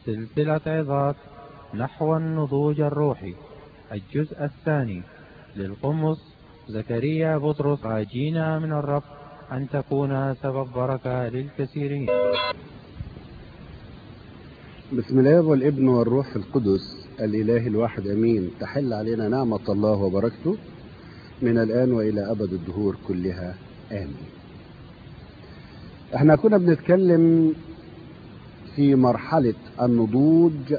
سلسلة عظات نحو النضوج الروحي الجزء الثاني للقمص زكريا بطرس راجينا من الرب أن تكون سبب بركة للكثيرين بسم الله والابن والروح القدس الإله الواحد أمين تحل علينا نعمة الله وبركته من الآن وإلى أبد الدهور كلها آمين احنا كنا بنتكلم في مرحلة النضوج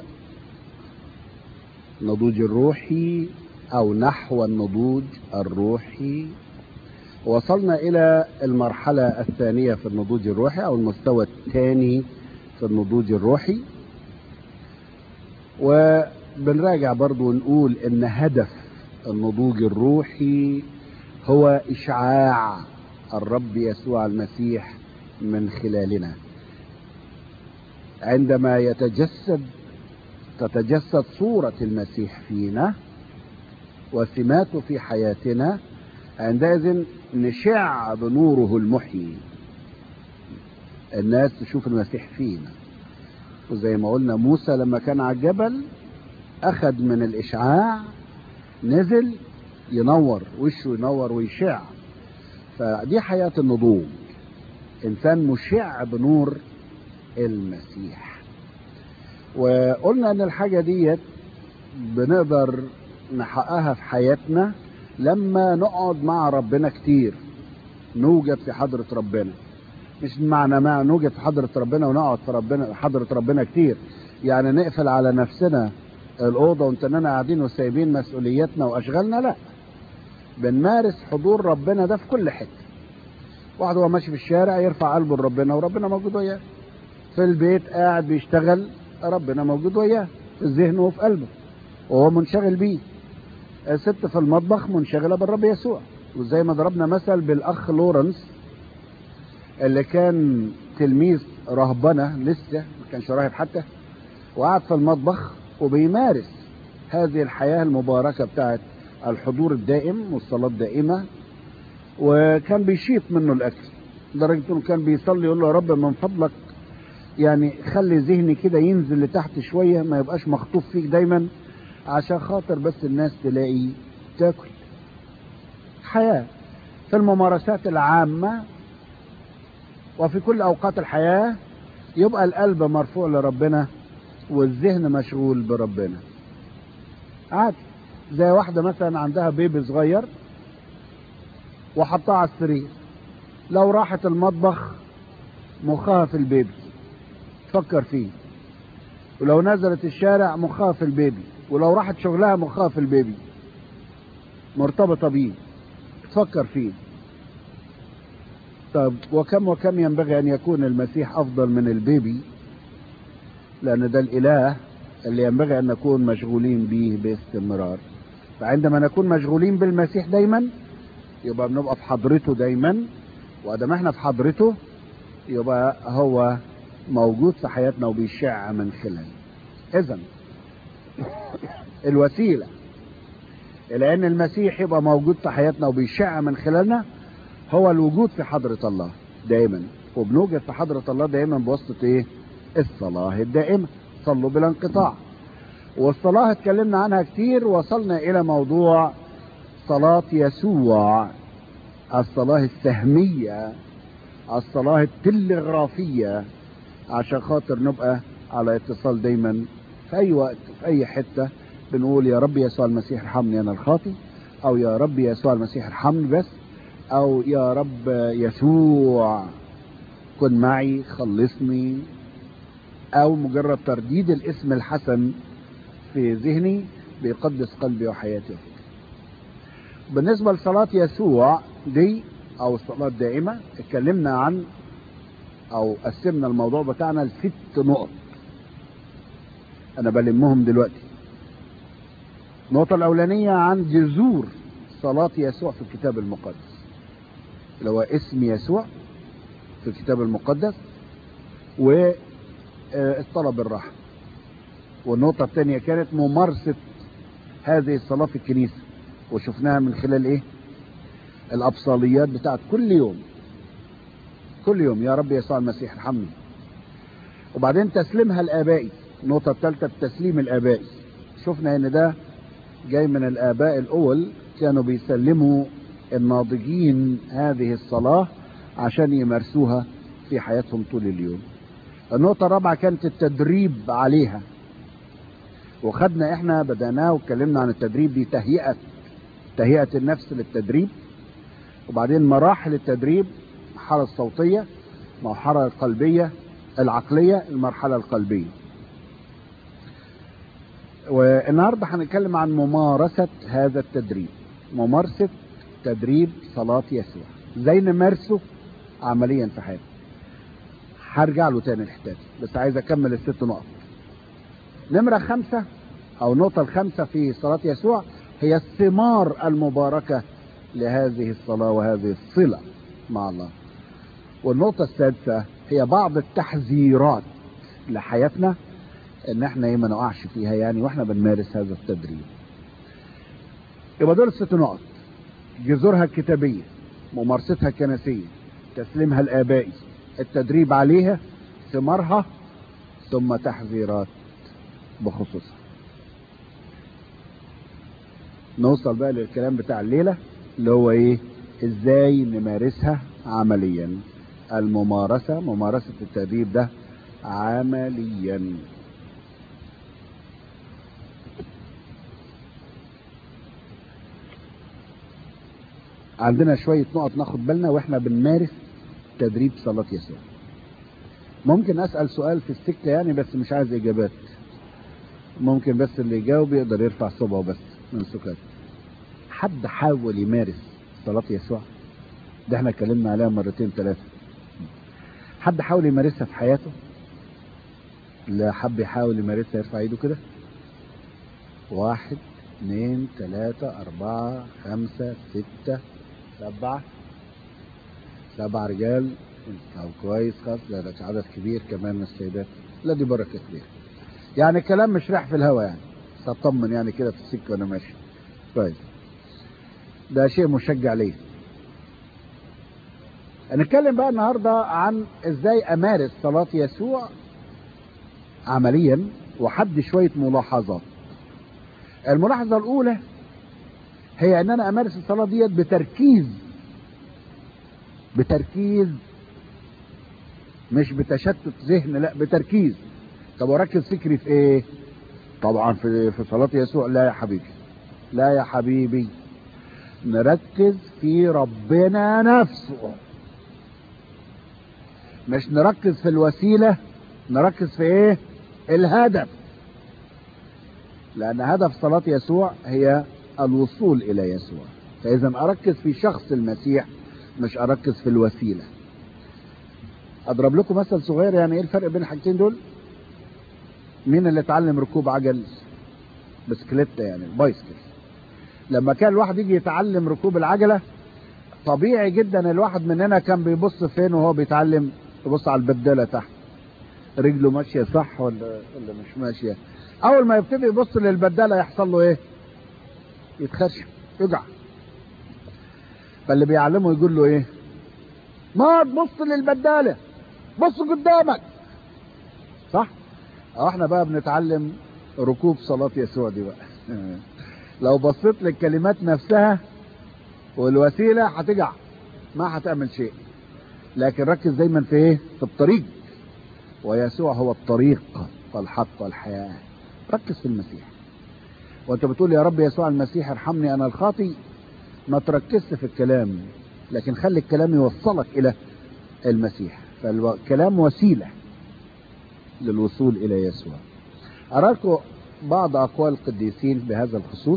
النضوج الروحي أو نحو النضوج الروحي وصلنا إلى المرحلة الثانية في النضوج الروحي أو المستوى الثاني في النضوج الروحي وبنراجع برضو ونقول ان هدف النضوج الروحي هو اشعاع الرب يسوع المسيح من خلالنا عندما يتجسد تتجسد صورة المسيح فينا وسماته في حياتنا عندئذ نشع بنوره المحيي الناس تشوف المسيح فينا وزي ما قلنا موسى لما كان على الجبل اخذ من الاشعاع نزل ينور وشه ينور ويشع فدي حياة النضوج انسان مشع بنور المسيح وقلنا ان الحاجة ديت بنقدر نحققها في حياتنا لما نقعد مع ربنا كتير نوجد في حضرة ربنا مش معنى ما نوجد في حضرة ربنا ونقعد في ربنا حضرة ربنا كتير يعني نقفل على نفسنا الأوضة وانتنا قاعدين وسايبين مسؤولياتنا وأشغالنا لا بنمارس حضور ربنا ده في كل حتة واحد هو ماشي في الشارع يرفع قلبه لربنا وربنا موجود وياه في البيت قاعد بيشتغل ربنا موجود وياه في ذهنه وفي قلبه وهو منشغل بيه الست في المطبخ منشغلة بالرب يسوع وزي ما ضربنا مثل بالأخ لورنس اللي كان تلميذ رهبنة لسه ما كانش راهب حتى وقعد في المطبخ وبيمارس هذه الحياة المباركة بتاعت الحضور الدائم والصلاة الدائمة وكان بيشيط منه الأكل لدرجة انه كان بيصلي يقول له يا رب من فضلك يعني خلي ذهني كده ينزل لتحت شوية ما يبقاش مخطوف فيك دايما عشان خاطر بس الناس تلاقي تاكل حياة في الممارسات العامة وفي كل أوقات الحياة يبقى القلب مرفوع لربنا والذهن مشغول بربنا عادي زي واحدة مثلا عندها بيبي صغير وحطها على السرير لو راحت المطبخ مخها في البيبي تفكر فيه ولو نزلت الشارع مخها في البيبي ولو راحت شغلها مخها في البيبي مرتبطة بيه تفكر فيه طب وكم وكم ينبغي أن يكون المسيح أفضل من البيبي لأن ده الإله اللي ينبغي أن نكون مشغولين به باستمرار فعندما نكون مشغولين بالمسيح دايما يبقى بنبقى في حضرته دايما وادام احنا في حضرته يبقى هو موجود في حياتنا وبيشع من خلال اذا الوسيلة الى ان المسيح يبقى موجود في حياتنا وبيشع من خلالنا هو الوجود في حضرة الله دائما وبنوجد في حضرة الله دائما بواسطة ايه الصلاة الدائمة صلوا بلا انقطاع والصلاة اتكلمنا عنها كتير وصلنا الى موضوع صلاة يسوع الصلاة السهمية الصلاة التلغرافية عشان خاطر نبقى على اتصال دايما في اي وقت في اي حتة بنقول يا رب يسوع المسيح ارحمني انا الخاطي او يا رب يسوع المسيح ارحمني بس او يا رب يسوع كن معي خلصني او مجرد ترديد الاسم الحسن في ذهني بيقدس قلبي وحياتي بالنسبة لصلاة يسوع دي او الصلاة الدائمة اتكلمنا عن او قسمنا الموضوع بتاعنا لست نقط انا بلمهم دلوقتي النقطة الاولانية عن جذور صلاة يسوع في الكتاب المقدس اللي هو اسم يسوع في الكتاب المقدس والصلاة بالرحمة والنقطة الثانية كانت ممارسة هذه الصلاة في الكنيسة وشفناها من خلال ايه الابصاليات بتاعت كل يوم كل يوم يا رب يسوع المسيح ارحمني وبعدين تسليمها لابائي النقطة الثالثة التسليم الآبائي شفنا ان ده جاي من الآباء الأول كانوا بيسلموا الناضجين هذه الصلاة عشان يمارسوها في حياتهم طول اليوم النقطة الرابعة كانت التدريب عليها وخدنا احنا بدأناه واتكلمنا عن التدريب دي تهيئة تهيئة النفس للتدريب وبعدين مراحل التدريب المرحلة الصوتية المرحلة القلبية العقلية المرحلة القلبية والنهاردة هنتكلم عن ممارسة هذا التدريب ممارسة تدريب صلاة يسوع ازاي نمارسه عمليا في حياتنا هرجع له تاني الحتات بس عايز اكمل الست نقط نمرة خمسة او النقطة الخامسة في صلاة يسوع هي الثمار المباركة لهذه الصلاة وهذه الصلة مع الله والنقطة السادسة هي بعض التحذيرات لحياتنا ان احنا ايه ما نقعش فيها يعني واحنا بنمارس هذا التدريب يبقى دول الست نقط جذورها الكتابية ممارستها الكنسية تسليمها الآبائي التدريب عليها ثمارها ثم تحذيرات بخصوصها نوصل بقى للكلام بتاع الليلة اللي هو ايه ازاي نمارسها عمليا الممارسة ممارسة التدريب ده عمليا عندنا شوية نقط ناخد بالنا واحنا بنمارس تدريب صلاة يسوع ممكن اسأل سؤال في السكة يعني بس مش عايز اجابات ممكن بس اللي يجاوب يقدر يرفع صبعه بس من سكات حد حاول يمارس صلاة يسوع ده احنا اتكلمنا عليها مرتين ثلاثة حد حاول يمارسها في حياته لا حب يحاول يمارسها يرفع ايده كده واحد اثنين ثلاثة أربعة خمسة ستة سبعة سبع رجال طب كويس خلاص ده ده عدد كبير كمان من السيدات لا دي بركة كبيرة يعني كلام مش رايح في الهوا يعني اطمن يعني كده في السكة وانا ماشي كويس ده شيء مشجع ليه هنتكلم بقى النهارده عن ازاي امارس صلاة يسوع عمليا وحد شوية ملاحظات الملاحظة الأولى هي أن أنا أمارس الصلاة ديت بتركيز بتركيز مش بتشتت ذهن لا بتركيز طب واركز فكري في ايه طبعا في في صلاة يسوع لا يا حبيبي لا يا حبيبي نركز في ربنا نفسه مش نركز في الوسيلة نركز في ايه الهدف لان هدف صلاة يسوع هي الوصول الى يسوع فاذا اركز في شخص المسيح مش اركز في الوسيلة اضرب لكم مثل صغير يعني ايه الفرق بين الحاجتين دول مين اللي اتعلم ركوب عجل بسكليتة يعني بايسكل لما كان الواحد يجي يتعلم ركوب العجلة طبيعي جدا الواحد مننا كان بيبص فين وهو بيتعلم يبص على البدالة تحت رجله ماشية صح ولا ولا مش ماشية اول ما يبتدي يبص للبدالة يحصل له ايه يتخرشم يقع فاللي بيعلمه يقول له ايه ما تبص للبدالة بص قدامك صح اه احنا بقى بنتعلم ركوب صلاة يسوع دي بقى لو بصيت للكلمات نفسها والوسيلة هتقع ما هتعمل شيء لكن ركز دايما في ايه في الطريق ويسوع هو الطريق والحق والحياة ركز في المسيح وانت بتقول يا رب يسوع المسيح ارحمني انا الخاطي ما تركزش في الكلام لكن خلي الكلام يوصلك الى المسيح فالكلام وسيلة للوصول الى يسوع اراكم بعض اقوال القديسين بهذا الخصوص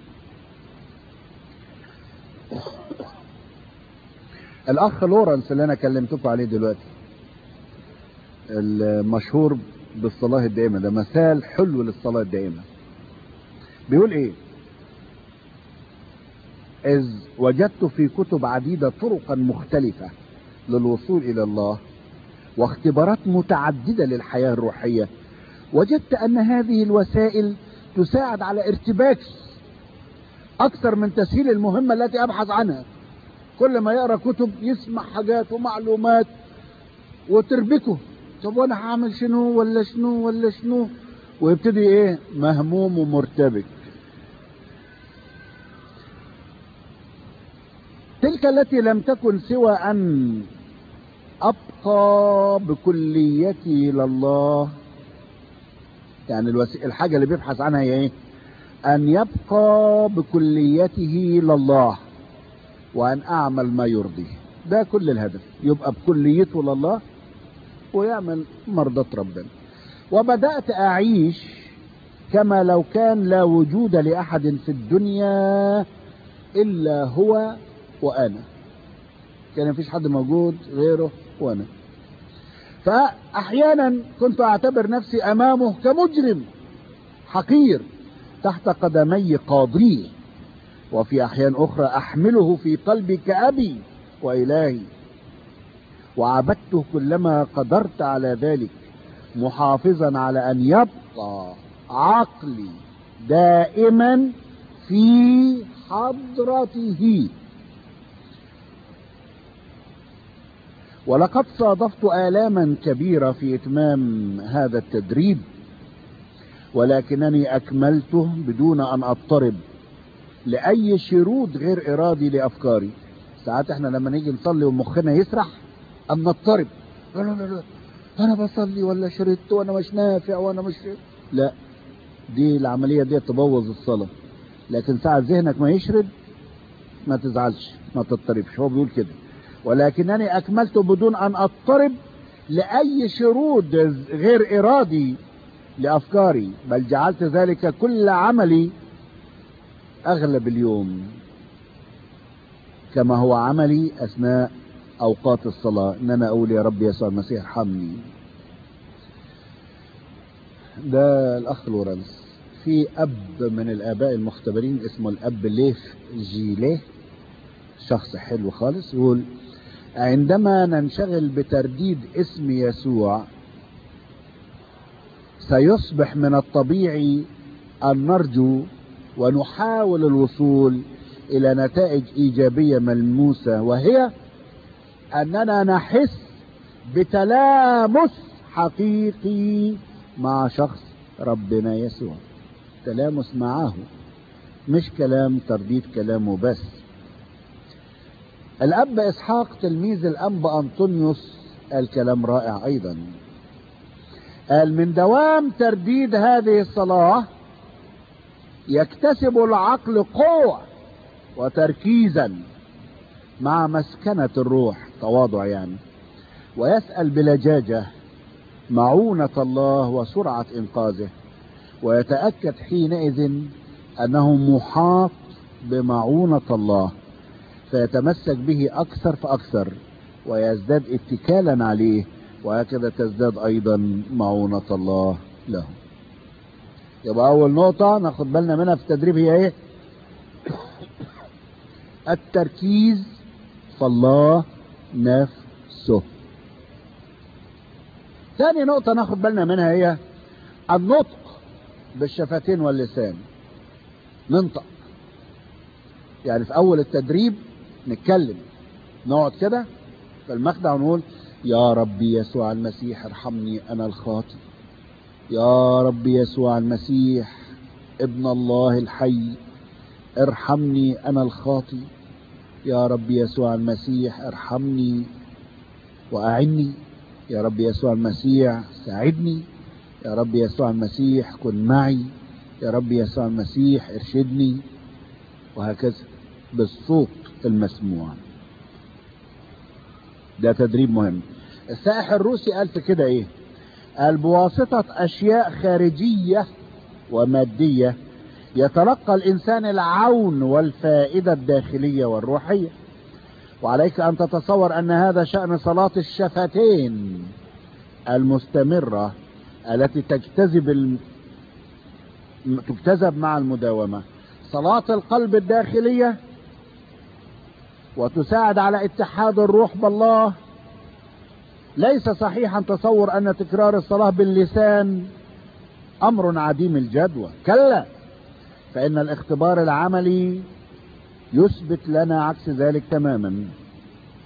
الاخ لورنس اللي انا كلمتكم عليه دلوقتي المشهور بالصلاة الدائمة ده مثال حلو للصلاة الدائمة بيقول ايه إذ وجدت في كتب عديدة طرقا مختلفة للوصول إلى الله واختبارات متعددة للحياة الروحية وجدت أن هذه الوسائل تساعد على ارتباك أكثر من تسهيل المهمة التي أبحث عنها كل ما يقرأ كتب يسمع حاجات ومعلومات وتربكه طب وانا هعمل شنو ولا شنو ولا شنو ويبتدي ايه مهموم ومرتبك تلك التي لم تكن سوى ان ابقى بكليتي لله يعني الوسي... الحاجة اللي بيبحث عنها هي ايه ان يبقى بكليته لله وان اعمل ما يرضيه ده كل الهدف يبقى بكليته لله ويعمل مرضاة ربنا وبدأت اعيش كما لو كان لا وجود لاحد في الدنيا الا هو وانا كان مفيش حد موجود غيره وانا فاحيانا كنت اعتبر نفسي امامه كمجرم حقير تحت قدمي قاضيه وفي احيان اخرى احمله في قلبي كابي والهي وعبدته كلما قدرت على ذلك محافظا على ان يبقى عقلي دائما في حضرته ولقد صادفت آلاما كبيرة في إتمام هذا التدريب ولكنني أكملته بدون أن أضطرب لأي شرود غير إرادي لأفكاري ساعات احنا لما نيجي نصلي ومخنا يسرح أم نضطرب لا لا لا لا أنا بصلي ولا شردت وأنا مش نافع وأنا مش لا دي العملية دي تبوظ الصلاة لكن ساعة ذهنك ما يشرد ما تزعلش ما تضطربش هو بيقول كده ولكنني أكملت بدون أن أضطرب لأي شرود غير إرادي لأفكاري بل جعلت ذلك كل عملي أغلب اليوم كما هو عملي أثناء أوقات الصلاة إن أنا أقول يا رب يسوع المسيح ارحمني ده الأخ لورنس في أب من الآباء المختبرين اسمه الأب ليف جيليه شخص حلو خالص يقول عندما ننشغل بترديد اسم يسوع سيصبح من الطبيعي أن نرجو ونحاول الوصول إلى نتائج إيجابية ملموسة وهي أننا نحس بتلامس حقيقي مع شخص ربنا يسوع تلامس معه مش كلام ترديد كلامه بس الأب إسحاق تلميذ الأنب أنطونيوس قال كلام رائع أيضا قال من دوام ترديد هذه الصلاة يكتسب العقل قوة وتركيزا مع مسكنة الروح تواضع يعني ويسأل بلجاجة معونة الله وسرعة إنقاذه ويتأكد حينئذ أنه محاط بمعونة الله فيتمسك به أكثر فأكثر ويزداد اتكالا عليه وهكذا تزداد أيضا معونة الله له يبقى أول نقطة ناخد بالنا منها في التدريب هي إيه؟ التركيز في الله نفسه ثاني نقطة ناخد بالنا منها هي النطق بالشفتين واللسان ننطق يعني في أول التدريب نتكلم نقعد كده في المخدع ونقول يا ربي يسوع المسيح ارحمني أنا الخاطئ يا رب يسوع المسيح ابن الله الحي ارحمني انا الخاطي يا رب يسوع المسيح ارحمني واعني يا رب يسوع المسيح ساعدني يا رب يسوع المسيح كن معي يا رب يسوع المسيح ارشدني وهكذا بالصوت المسموع ده تدريب مهم السائح الروسي قال في كده ايه قال بواسطة أشياء خارجية ومادية يتلقى الإنسان العون والفائدة الداخلية والروحية وعليك أن تتصور أن هذا شأن صلاة الشفتين المستمرة التي تجتذب الم... تجتذب مع المداومة صلاة القلب الداخلية وتساعد على اتحاد الروح بالله ليس صحيحا تصور ان تكرار الصلاة باللسان امر عديم الجدوى كلا فان الاختبار العملي يثبت لنا عكس ذلك تماما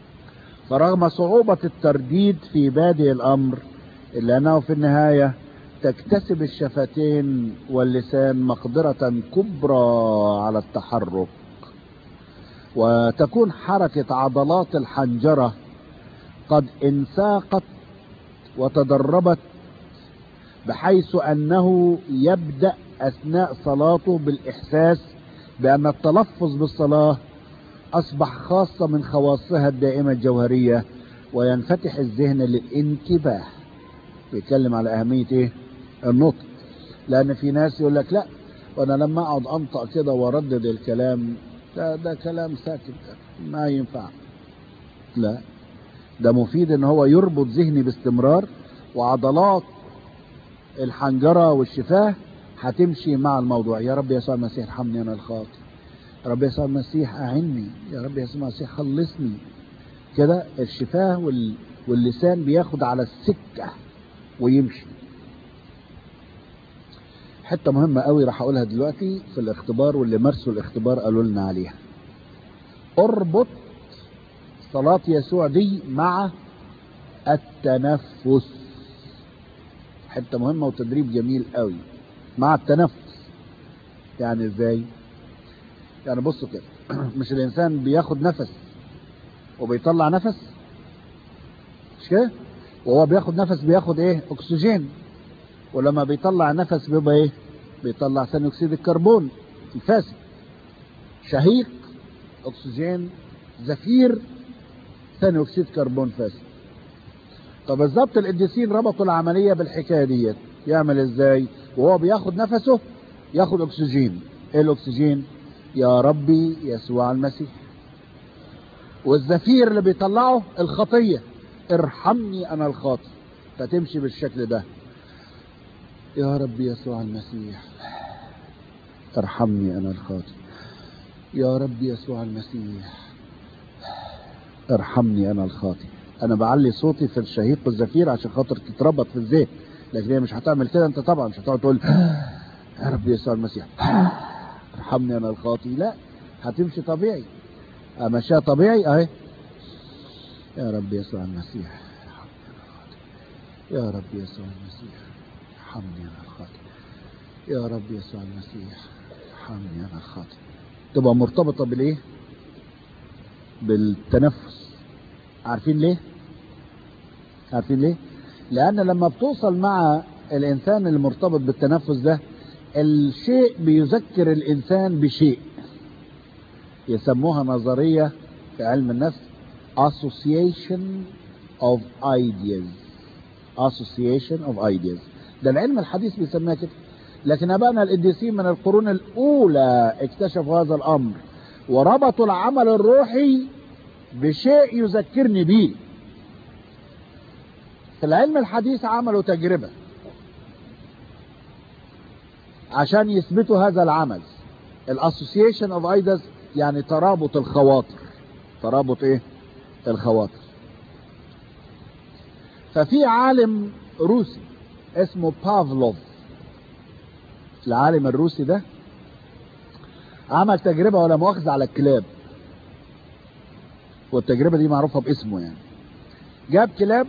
فرغم صعوبة الترديد في بادئ الامر الا انه في النهاية تكتسب الشفتين واللسان مقدرة كبرى على التحرك وتكون حركة عضلات الحنجرة قد انساقت وتدربت بحيث انه يبدأ اثناء صلاته بالاحساس بان التلفظ بالصلاة اصبح خاصة من خواصها الدائمة الجوهرية وينفتح الذهن للانتباه بيتكلم على اهمية ايه النطق لان في ناس يقول لك لا وانا لما اقعد انطق كده واردد الكلام ده ده كلام ساكت ما ينفع لا ده مفيد ان هو يربط ذهني باستمرار وعضلات الحنجرة والشفاه هتمشي مع الموضوع يا رب يسوع المسيح ارحمني انا الخاطئ يا رب يسوع المسيح اعني يا رب يسوع المسيح خلصني كده الشفاه وال... واللسان بياخد على السكة ويمشي حتة مهمة قوي راح اقولها دلوقتي في الاختبار واللي مارسوا الاختبار قالوا لنا عليها اربط صلاة يسوع دي مع التنفس حتة مهمة وتدريب جميل قوي مع التنفس يعني ازاي يعني بصوا كده مش الانسان بياخد نفس وبيطلع نفس مش كده وهو بياخد نفس بياخد ايه اكسجين ولما بيطلع نفس بيبقى ايه بيطلع ثاني اكسيد الكربون الفاسد شهيق اكسجين زفير ثاني اكسيد كربون فاسد طب بالظبط القديسين ربطوا العمليه بالحكايه ديت يعمل ازاي وهو بياخد نفسه ياخد اكسجين ايه الاكسجين يا ربي يسوع المسيح والزفير اللي بيطلعه الخطيه ارحمني انا الخاطئ فتمشي بالشكل ده يا رب يسوع المسيح ارحمني انا الخاطئ يا رب يسوع المسيح ارحمني انا الخاطئ انا بعلي صوتي في الشهيق والزفير عشان خاطر تتربط في الذهن لكن هي مش هتعمل كده انت طبعا مش هتقعد تقول يا رب يسوع المسيح ارحمني انا الخاطئ لا هتمشي طبيعي امشيها طبيعي اهي يا رب يسوع المسيح يا رب يسوع المسيح ارحمني انا الخاطئ يا رب يسوع المسيح ارحمني انا الخاطئ تبقى مرتبطه بالايه بالتنفس عارفين ليه عارفين ليه لان لما بتوصل مع الانسان المرتبط بالتنفس ده الشيء بيذكر الانسان بشيء يسموها نظريه في علم النفس association of ideas association of ideas ده العلم الحديث بيسميها كده لكن ابائنا القديسين من القرون الاولى اكتشفوا هذا الامر وربطوا العمل الروحي بشيء يذكرني بيه في العلم الحديث عملوا تجربة عشان يثبتوا هذا العمل الاسوسيشن اوف ايدز يعني ترابط الخواطر ترابط ايه الخواطر ففي عالم روسي اسمه بافلوف العالم الروسي ده عمل تجربة ولا مؤاخذة على الكلاب والتجربة دي معروفة باسمه يعني جاب كلاب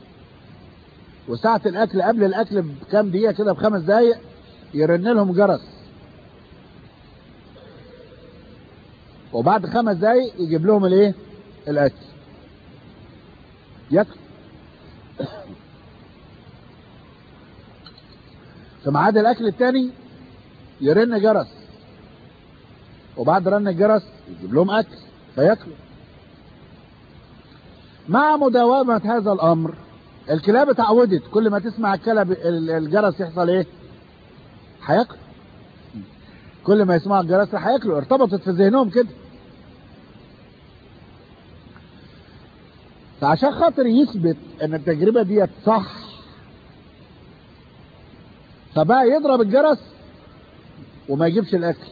وساعة الأكل قبل الأكل بكام دقيقة كده بخمس دقايق يرن لهم جرس وبعد خمس دقايق يجيب لهم الايه الأكل ياكل في ميعاد الأكل التاني يرن جرس وبعد رن الجرس يجيب لهم أكل فياكلوا مع مداومة هذا الأمر الكلاب اتعودت كل ما تسمع الكلب الجرس يحصل ايه هياكلوا كل ما يسمعوا الجرس هياكلوا ارتبطت في ذهنهم كده فعشان خاطر يثبت ان التجربة ديت صح فبقى يضرب الجرس وما يجيبش الاكل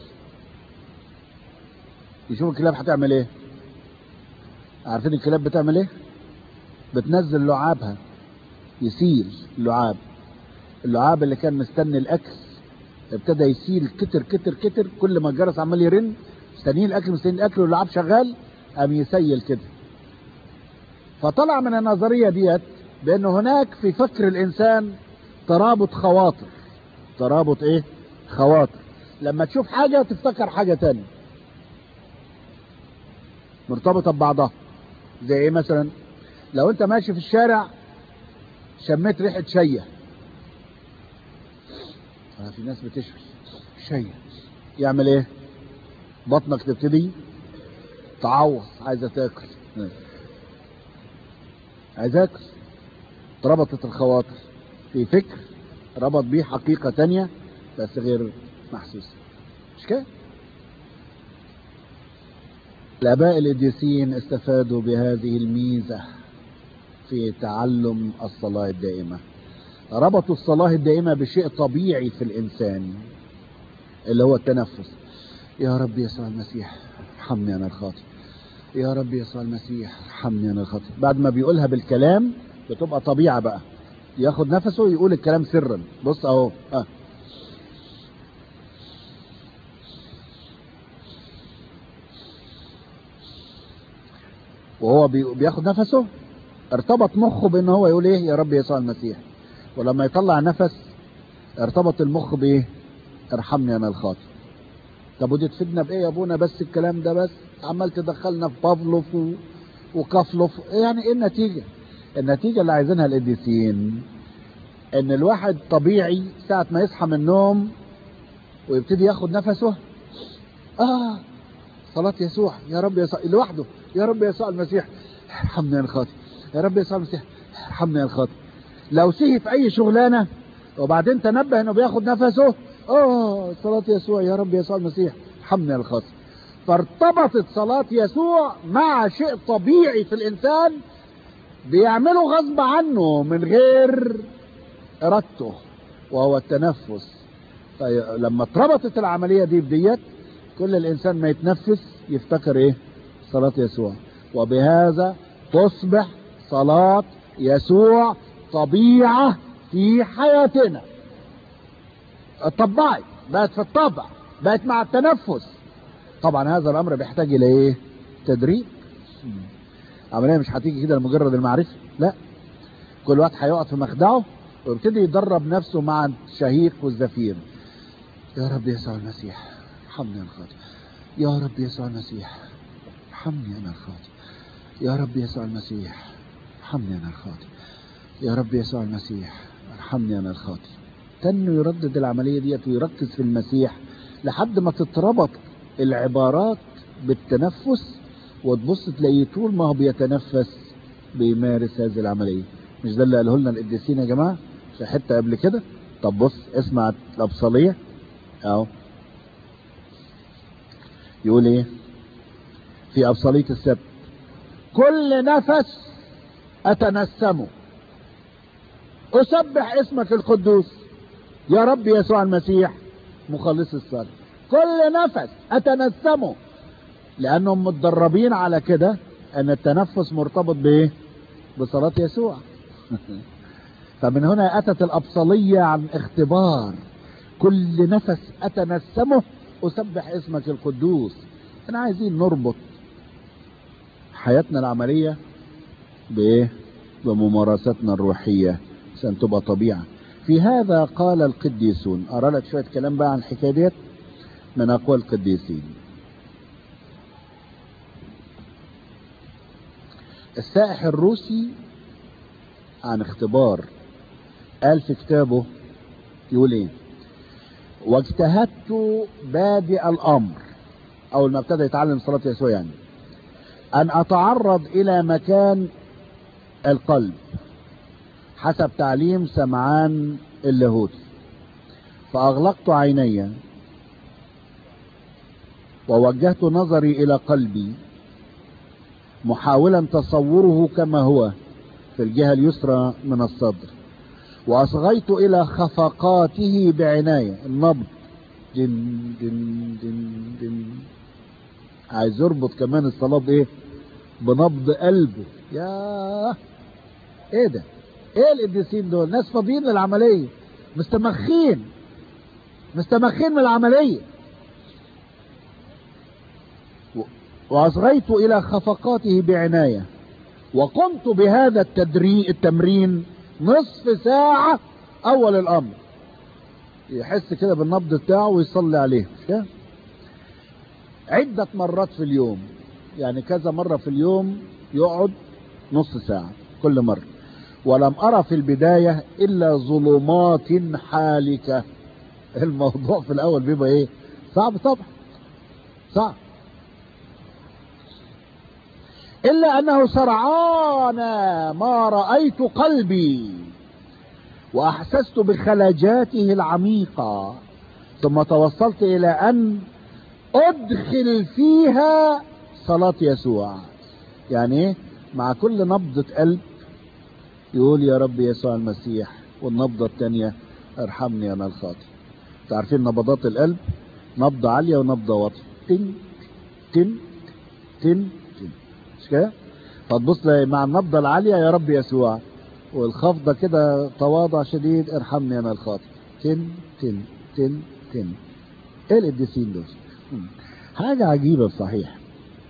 يشوف الكلاب هتعمل ايه عارفين الكلاب بتعمل ايه بتنزل لعابها يسيل اللعاب اللعاب اللي كان مستني الاكل ابتدى يسيل كتر كتر كتر كل ما الجرس عمال يرن مستنيين الاكل مستنيين الاكل واللعاب شغال قام يسيل كده فطلع من النظرية ديت بان هناك في فكر الانسان ترابط خواطر ترابط ايه خواطر لما تشوف حاجة تفتكر حاجة تانية مرتبطة ببعضها زي ايه مثلا لو انت ماشي في الشارع شميت ريحة شية آه في ناس بتشوي شية يعمل ايه بطنك تبتدي تعوص عايزة تاكل عايزة تاكل ربطت الخواطر في فكر ربط بيه حقيقة تانية بس غير محسوسة مش كده الآباء القديسين استفادوا بهذه الميزة في تعلم الصلاة الدائمة ربطوا الصلاة الدائمة بشيء طبيعي في الإنسان اللي هو التنفس يا رب يسوع المسيح ارحمني أنا الخاطئ يا رب يسوع المسيح ارحمني أنا الخاطئ بعد ما بيقولها بالكلام بتبقى طبيعة بقى ياخد نفسه يقول الكلام سرا بص اهو اه وهو بي- بياخد نفسه ارتبط مخه بان هو يقول ايه يا رب يسوع المسيح ولما يطلع نفس ارتبط المخ بايه ارحمني انا الخاطئ طب ودي تفيدنا بايه يا ابونا بس الكلام ده بس عمال تدخلنا في بافلوف و- وكافلوف يعني ايه النتيجه النتيجه اللي عايزينها القديسين ان الواحد طبيعي ساعه ما يصحى من النوم ويبتدي ياخد نفسه اه صلاة يسوع يا رب يسوع لوحده يا رب يسوع المسيح ارحمني يا الخاطئ يا رب يسوع المسيح ارحمني يا الخاطئ لو سهي في اي شغلانه وبعدين تنبه انه بياخد نفسه اه صلاة يسوع يا رب يسوع المسيح ارحمني يا الخاطئ فارتبطت صلاة يسوع مع شيء طبيعي في الانسان بيعمله غصب عنه من غير ارادته وهو التنفس فلما اتربطت العمليه دي بديت كل الانسان ما يتنفس يفتكر ايه صلاه يسوع وبهذا تصبح صلاه يسوع طبيعه في حياتنا اتطبعت بقت في الطبع بقت مع التنفس طبعا هذا الامر بيحتاج الى ايه تدريب عمليه مش هتيجي كده لمجرد المعرفه لا كل واحد هيقعد في مخدعه ويبتدي يدرب نفسه مع الشهيق والزفير يا رب يسوع المسيح ارحمني انا الخاطئ يا رب يسوع المسيح ارحمني انا الخاطئ يا رب يسوع المسيح ارحمني انا الخاطئ يا رب يسوع المسيح ارحمني انا الخاطئ تنه يردد العمليه ديت ويركز في المسيح لحد ما تتربط العبارات بالتنفس وتبص تلاقيه طول ما هو بيتنفس بيمارس هذه العمليه مش ده اللي قاله لنا القديسين يا جماعه في حته قبل كده طب بص اسمع الابصاليه اهو يقول ايه في ابصاليه السبت كل نفس اتنسمه اسبح اسمك القدوس يا رب يسوع المسيح مخلص الصالح كل نفس اتنسمه لانهم متدربين على كده ان التنفس مرتبط بايه بصلاة يسوع فمن هنا اتت الابصالية عن اختبار كل نفس اتنسمه اسبح اسمك القدوس احنا عايزين نربط حياتنا العملية بايه بممارستنا الروحية عشان تبقى طبيعة في هذا قال القديسون ارى لك شوية كلام بقى عن الحكاية ديت من اقوال القديسين السائح الروسي عن اختبار قال في كتابه يقول ايه واجتهدت بادئ الامر اول ما ابتدى يتعلم صلاة يسوع يعني ان اتعرض الى مكان القلب حسب تعليم سمعان اللاهوتي فاغلقت عيني ووجهت نظري الى قلبي محاولا تصوره كما هو في الجهة اليسرى من الصدر وأصغيت إلى خفقاته بعناية النبض دن دن دن دن عايز يربط كمان الصلاة بإيه؟ بنبض قلبه يا إيه ده؟ إيه القديسين دول؟ ناس فاضيين للعملية مستمخين مستمخين من العملية وأصغيت إلى خفقاته بعناية وقمت بهذا التدري التمرين نصف ساعة اول الامر يحس كده بالنبض بتاعه ويصلي عليه مش كده؟ عدة مرات في اليوم يعني كذا مرة في اليوم يقعد نص ساعة كل مرة ولم أرى في البداية إلا ظلمات حالكة الموضوع في الأول بيبقى إيه صعب طبعا صعب إلا أنه سرعان ما رأيت قلبي وأحسست بخلجاته العميقة ثم توصلت إلى أن أدخل فيها صلاة يسوع يعني إيه مع كل نبضة قلب يقول يا رب يسوع المسيح والنبضة الثانية ارحمني أنا الخاطئ تعرفين نبضات القلب نبضة عالية ونبضة واطية تن تن تن تن مش كده؟ فتبص مع النبضة العالية يا رب يسوع والخفضة كده تواضع شديد ارحمني أنا الخاطئ تن تن تن تن ايه القديسين دول؟ حاجة عجيبة صحيح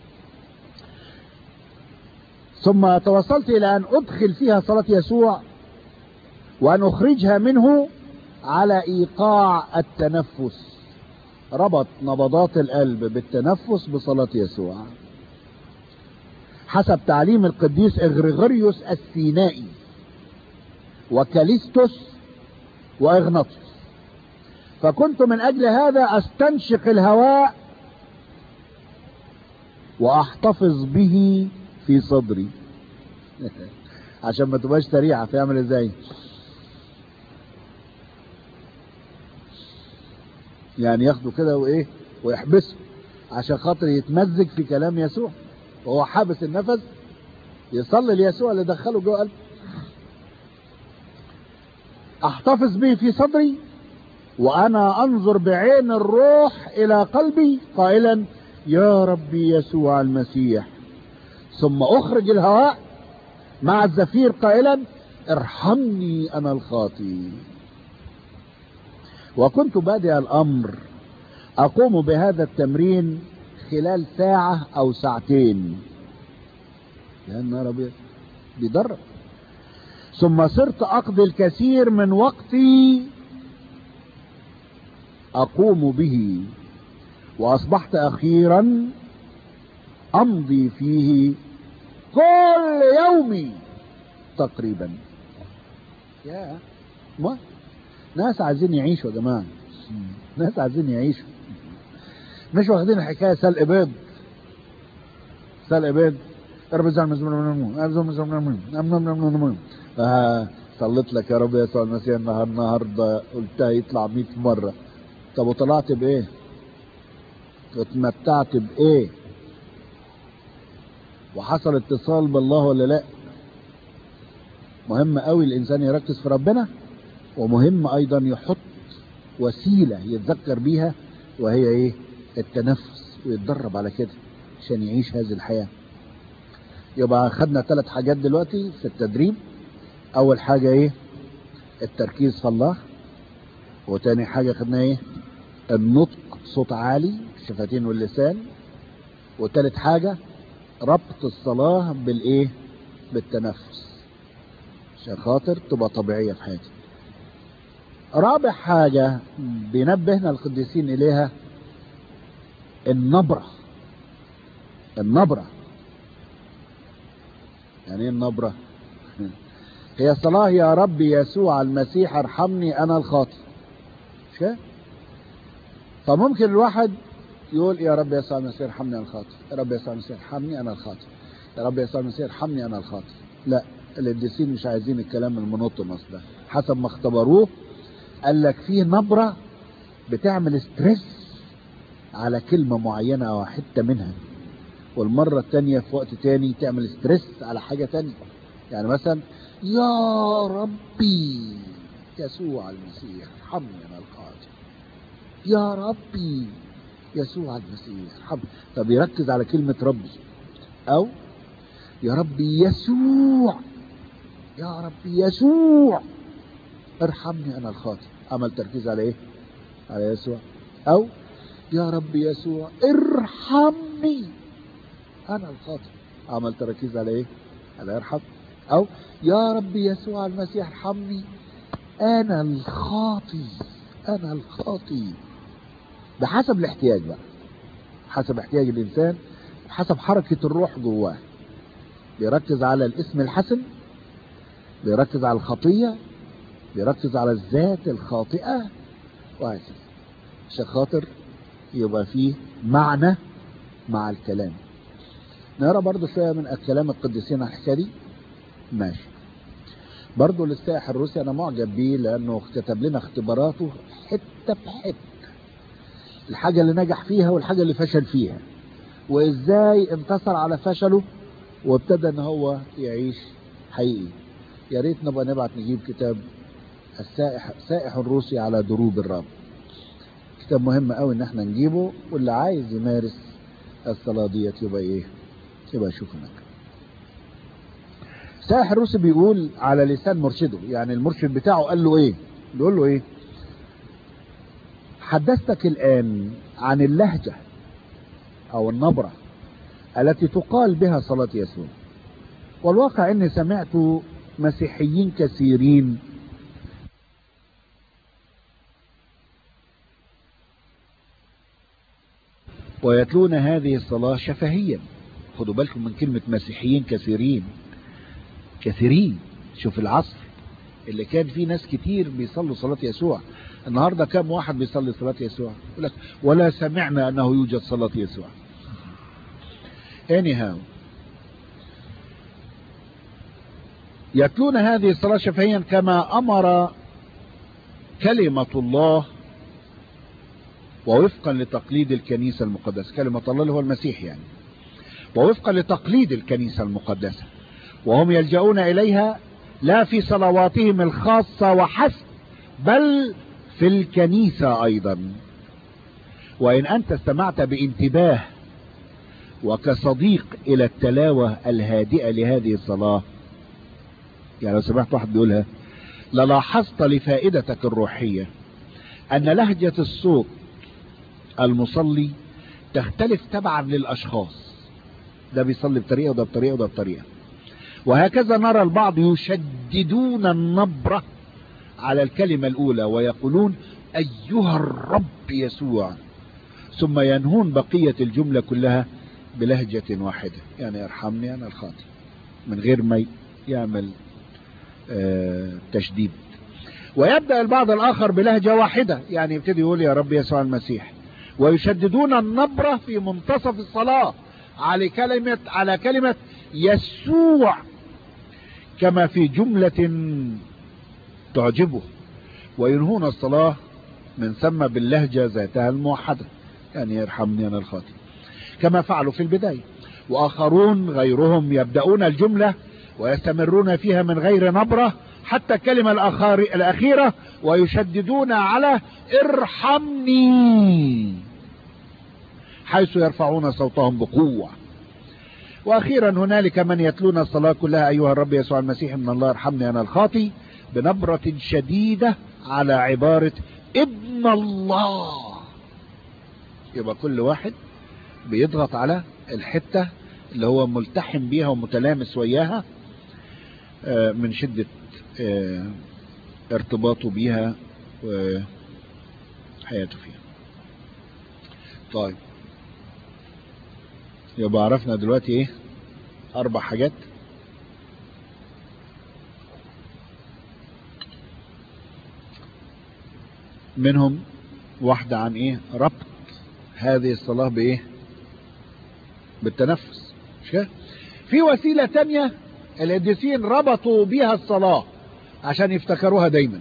ثم توصلت إلى أن أدخل فيها صلاة يسوع وأن أخرجها منه على إيقاع التنفس ربط نبضات القلب بالتنفس بصلاة يسوع حسب تعليم القديس إغريغوريوس السينائي وكاليستوس وإغناطوس فكنت من أجل هذا أستنشق الهواء وأحتفظ به في صدري عشان ما تبقاش سريعة فيعمل ازاي يعني ياخده كده وايه ويحبسه عشان خاطر يتمزج في كلام يسوع وهو حابس النفس يصلي ليسوع اللي دخله جوه قلبه احتفظ به في صدري وانا انظر بعين الروح الى قلبي قائلا يا ربي يسوع المسيح ثم اخرج الهواء مع الزفير قائلا ارحمني انا الخاطي وكنت بادئ الامر اقوم بهذا التمرين خلال ساعة او ساعتين يا نهار ابيض بيدرب ثم صرت اقضي الكثير من وقتي اقوم به واصبحت اخيرا امضي فيه كل يوم تقريبا يا ما ناس عايزين يعيشوا يا جماعه ناس عايزين يعيشوا مش واخدين الحكايه سلق بيض سلق بيض رب صليت لك يا رب يسوع المسيح النهار النهارده قلتها يطلع 100 مره طب وطلعت بايه؟ واتمتعت بايه؟ وحصل اتصال بالله ولا لا؟ مهم قوي الانسان يركز في ربنا ومهم ايضا يحط وسيله يتذكر بيها وهي ايه؟ التنفس ويتدرب على كده عشان يعيش هذه الحياه. يبقى خدنا ثلاث حاجات دلوقتي في التدريب اول حاجه ايه؟ التركيز في الله وتاني حاجه خدنا ايه؟ النطق صوت عالي الشفتين واللسان وتالت حاجة ربط الصلاة بالايه بالتنفس عشان خاطر تبقى طبيعية في حياتي رابع حاجة بينبهنا القديسين إليها النبرة النبرة يعني ايه النبرة هي صلاة يا رب يسوع المسيح ارحمني أنا الخاطئ مش كده؟ فممكن الواحد يقول يا رب يسوع المسيح ارحمني انا الخاطئ يا رب يسوع المسيح ارحمني انا الخاطئ يا رب يسوع المسيح ارحمني انا الخاطئ لا القديسين مش عايزين الكلام المنطمس ده حسب ما اختبروه قال لك في نبره بتعمل ستريس على كلمه معينه او حته منها والمره الثانيه في وقت تاني تعمل ستريس على حاجه تانية يعني مثلا يا ربي يسوع المسيح ارحمني انا الخاطئ يا ربي يسوع المسيح ارحمني طب يركز على كلمة ربي أو يا ربي يسوع يا ربي يسوع ارحمني أنا الخاطئ عمل تركيز على إيه؟ على يسوع أو يا ربي يسوع ارحمني أنا الخاطئ عمل تركيز على إيه؟ على ارحم أو يا ربي يسوع المسيح ارحمني انا الخاطي انا الخاطي بحسب الاحتياج بقى حسب احتياج الانسان حسب حركة الروح جواه بيركز على الاسم الحسن بيركز على الخطية بيركز على الذات الخاطئة وهكذا عشان خاطر يبقى فيه معنى مع الكلام نقرا برضو شوية من كلام القديسين على الحكاية دي ماشي برضو للسائح الروسي انا معجب بيه لانه كتب لنا اختباراته حتة بحتة الحاجة اللي نجح فيها والحاجة اللي فشل فيها وازاي انتصر على فشله وابتدى ان هو يعيش حقيقي يا ريت نبقى نبعت نجيب كتاب السائح سائح الروسي على دروب الرب كتاب مهم قوي ان احنا نجيبه واللي عايز يمارس الصلاة ديت يبقى ايه يبقى يشوف هناك السائح الروسي بيقول على لسان مرشده يعني المرشد بتاعه قال له ايه بيقول له ايه حدثتك الان عن اللهجة او النبرة التي تقال بها صلاة يسوع والواقع اني سمعت مسيحيين كثيرين ويتلون هذه الصلاة شفهيا خدوا بالكم من كلمة مسيحيين كثيرين كثيرين شوف العصر اللي كان فيه ناس كتير بيصلوا صلاة يسوع النهاردة كم واحد بيصلي صلاة يسوع يقول لك ولا سمعنا انه يوجد صلاة يسوع anyhow يتلون هذه الصلاة شفهيا كما امر كلمة الله ووفقا لتقليد الكنيسة المقدسة كلمة الله اللي هو المسيح يعني ووفقا لتقليد الكنيسة المقدسة وهم يلجؤون إليها لا في صلواتهم الخاصة وحسب بل في الكنيسة أيضا وإن أنت استمعت بانتباه وكصديق إلى التلاوة الهادئة لهذه الصلاة يعني لو سمعت واحد بيقولها للاحظت لفائدتك الروحية أن لهجة الصوت المصلي تختلف تبعا للأشخاص ده بيصلي بطريقة وده بطريقة وده بطريقة وهكذا نرى البعض يشددون النبرة على الكلمة الأولى ويقولون أيها الرب يسوع ثم ينهون بقية الجملة كلها بلهجة واحدة يعني ارحمني أنا الخاطئ من غير ما يعمل آه تشديد ويبدأ البعض الآخر بلهجة واحدة يعني يبتدي يقول يا رب يسوع المسيح ويشددون النبرة في منتصف الصلاة على كلمة على كلمة يسوع كما في جملة تعجبه وينهون الصلاة من ثم باللهجة ذاتها الموحدة يعني يرحمني أنا الخاطئ كما فعلوا في البداية وآخرون غيرهم يبدأون الجملة ويستمرون فيها من غير نبرة حتى الكلمة الأخيرة ويشددون على ارحمني حيث يرفعون صوتهم بقوة واخيرا هنالك من يتلون الصلاة كلها ايها الرب يسوع المسيح من الله ارحمني انا الخاطي بنبرة شديدة على عبارة ابن الله يبقى كل واحد بيضغط على الحتة اللي هو ملتحم بيها ومتلامس وياها من شدة ارتباطه بيها وحياته فيها طيب يبقى عرفنا دلوقتي ايه اربع حاجات منهم واحدة عن ايه ربط هذه الصلاة بايه بالتنفس مش كده في وسيلة تانية القديسين ربطوا بيها الصلاة عشان يفتكروها دايما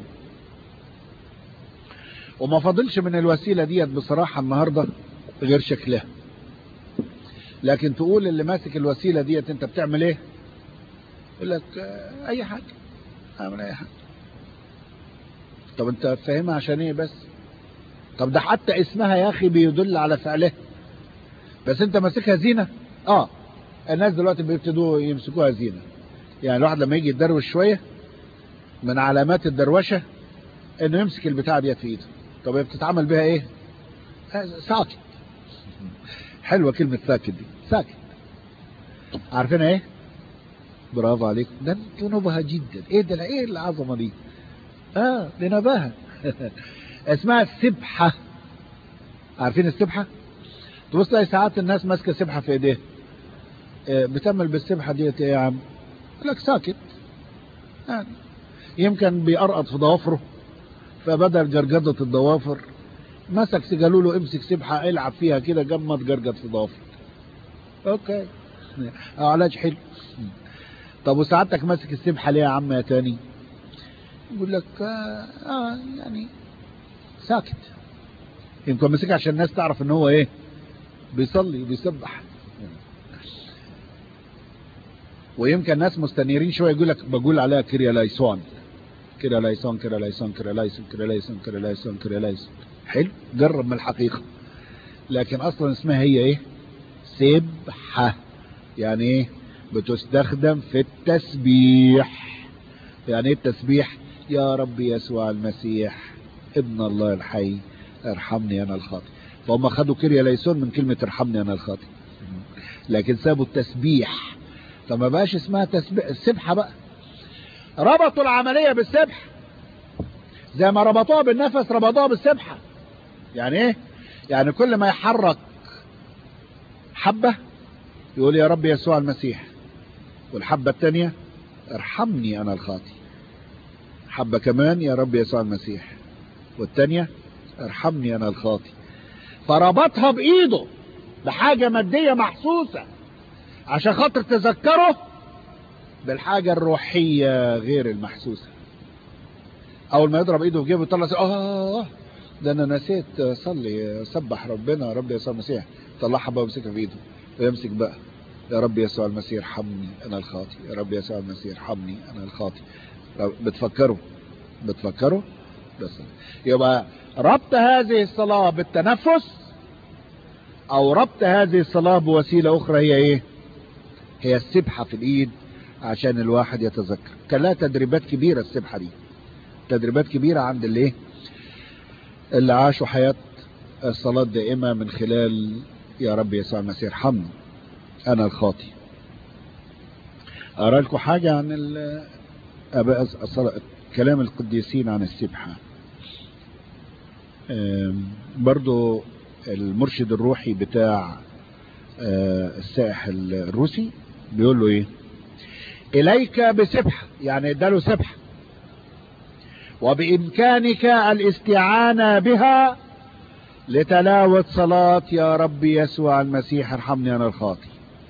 وما فضلش من الوسيلة ديت بصراحة النهاردة غير شكلها لكن تقول اللي ماسك الوسيلة ديت انت بتعمل ايه يقول لك اه اي حاجة اعمل اي حاجة طب انت فاهمها عشان ايه بس طب ده حتى اسمها يا اخي بيدل على فعلها بس انت ماسكها زينة اه الناس دلوقتي بيبتدوا يمسكوها زينة يعني الواحد لما يجي يتدروش شوية من علامات الدروشة انه يمسك البتاعة ديت في ايده طب هي بتتعمل بها ايه ساكت حلوة كلمة ساكت دي ساكت عارفين ايه برافو عليكم ده انتوا نبهة جدا ايه ده ايه العظمة دي اه لنباهة اسمها السبحة عارفين السبحة تبص تلاقي ساعات الناس ماسكة سبحة في ايديها آه، بتعمل بالسبحة ديت ايه يا عم يقول لك ساكت يعني يمكن بيقرقط في ضوافره فبدل جرجدة الضوافر مسك سجلوا له امسك سبحة العب فيها كده جنب ما تجرجد في ضوافرك اوكي اه علاج حلو طب وسعادتك ماسك السبحة ليه يا عم يا تاني يقول لك آه, اه يعني ساكت يمكن ماسكها عشان الناس تعرف ان هو ايه بيصلي وبيسبح ويمكن ناس مستنيرين شويه يقول لك بقول عليها كريا لايسون كريا لايسون كريا لايسون كريا لايسون كريا لايسون كريا لايسون كريا لايسون حلو جرب من الحقيقه لكن اصلا اسمها هي ايه سبحه يعني ايه بتستخدم في التسبيح يعني ايه التسبيح يا رب يسوع المسيح ابن الله الحي ارحمني انا الخاطئ فهم خدوا كريا ليسون من كلمة ارحمني انا الخاطئ لكن سابوا التسبيح فما بقاش اسمها تسبيح السبحة بقى ربطوا العملية بالسبح زي ما ربطوها بالنفس ربطوها بالسبحة يعني ايه يعني كل ما يحرك حبة يقول يا رب يسوع المسيح والحبة الثانية ارحمني انا الخاطئ حبة كمان يا رب يسوع المسيح والثانية ارحمني انا الخاطئ فربطها بايده بحاجة مادية محسوسة عشان خاطر تذكره بالحاجة الروحية غير المحسوسة اول ما يضرب ايده في جيبه يطلع اه ده انا نسيت صلي سبح ربنا رب يسوع المسيح طلعها بقى ويمسكها في ايده ويمسك بقى يا رب يسوع المسيح ارحمني انا الخاطئ يا رب يسوع المسيح ارحمني انا الخاطئ بتفكروا بتفكروا بس يبقى ربط هذه الصلاة بالتنفس او ربط هذه الصلاة بوسيلة اخرى هي ايه هي السبحة في الايد عشان الواحد يتذكر كان لها تدريبات كبيرة السبحة دي تدريبات كبيرة عند اللي اللي عاشوا حياة الصلاة دائمة من خلال يا رب يسوع المسيح ارحمني انا الخاطي ارى لكم حاجة عن اباء الصلاة كلام القديسين عن السبحة برضو المرشد الروحي بتاع السائح الروسي بيقول له ايه اليك بسبحة يعني اداله سبحة وبامكانك الاستعانة بها لتلاوة صلاة يا رب يسوع المسيح ارحمني انا الخاطي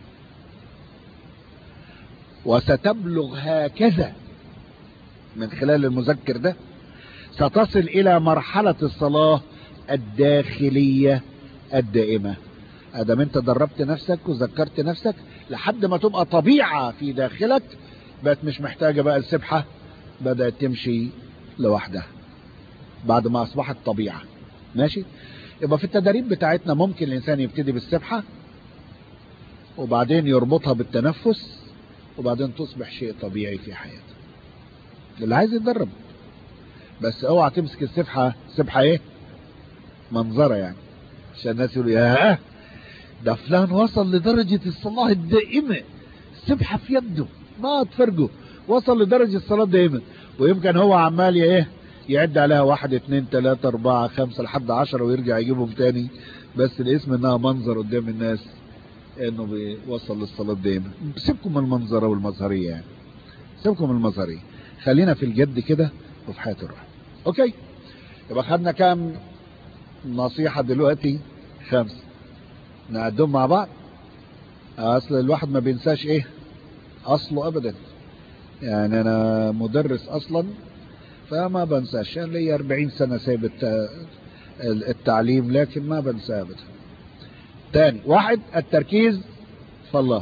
وستبلغ هكذا من خلال المذكر ده ستصل الى مرحلة الصلاة الداخلية الدائمة ادام انت دربت نفسك وذكرت نفسك لحد ما تبقى طبيعة في داخلك بقت مش محتاجة بقى السبحة بدأت تمشي لوحدها بعد ما اصبحت طبيعة ماشي يبقى في التدريب بتاعتنا ممكن الانسان يبتدي بالسبحة وبعدين يربطها بالتنفس وبعدين تصبح شيء طبيعي في حياته اللي عايز يتدرب بس اوعى تمسك السبحة سبحة ايه منظرة يعني عشان الناس يقولوا يا ده فلان وصل لدرجة الصلاة الدائمة السبحة في يده ما تفرقه وصل لدرجة الصلاة الدائمة ويمكن هو عمال ايه يعد عليها واحد اتنين تلاتة اربعة خمسة لحد عشرة ويرجع يجيبهم تاني بس الاسم انها منظر قدام الناس انه بيوصل للصلاة الدائمة سيبكم من المنظرة والمظهرية يعني سيبكم من المظهرية خلينا في الجد كده وفي حياة الروح اوكي يبقى خدنا كام نصيحة دلوقتي خمسة نعدهم مع بعض اصل الواحد ما بينساش ايه اصله ابدا يعني انا مدرس اصلا فما بنساش يعني لي 40 سنة سايب التعليم لكن ما بنسى ابدا تاني واحد التركيز في الله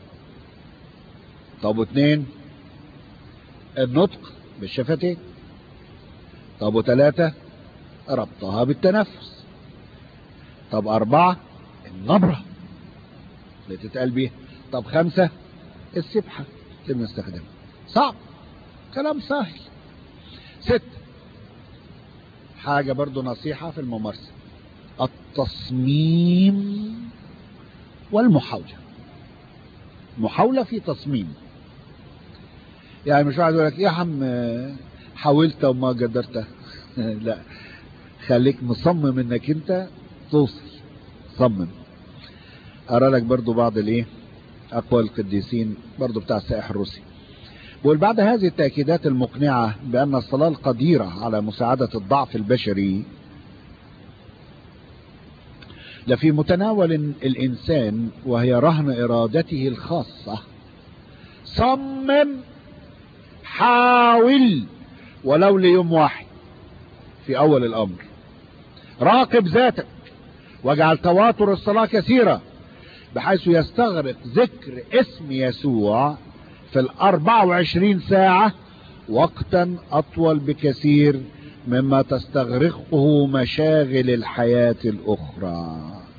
طب واثنين النطق بالشفتين طب وثلاثة ربطها بالتنفس طب أربعة النبرة اللي تتقال بيها طب خمسة السبحة اللي بنستخدمها صعب كلام سهل ست حاجة برضو نصيحة في الممارسة التصميم والمحاولة محاولة في تصميم يعني مش واحد يقول لك يا عم حاولت وما قدرت لا خليك مصمم انك انت توصل صمم ارى لك برضو بعض الايه اقوال القديسين برضو بتاع السائح الروسي بقول بعد هذه التأكيدات المقنعة بأن الصلاة القديرة على مساعدة الضعف البشري لفي متناول الإنسان وهي رهن إرادته الخاصة صمم حاول ولو ليوم واحد في أول الأمر راقب ذاتك واجعل تواتر الصلاة كثيرة بحيث يستغرق ذكر اسم يسوع في الأربع وعشرين ساعة وقتا أطول بكثير مما تستغرقه مشاغل الحياة الأخرى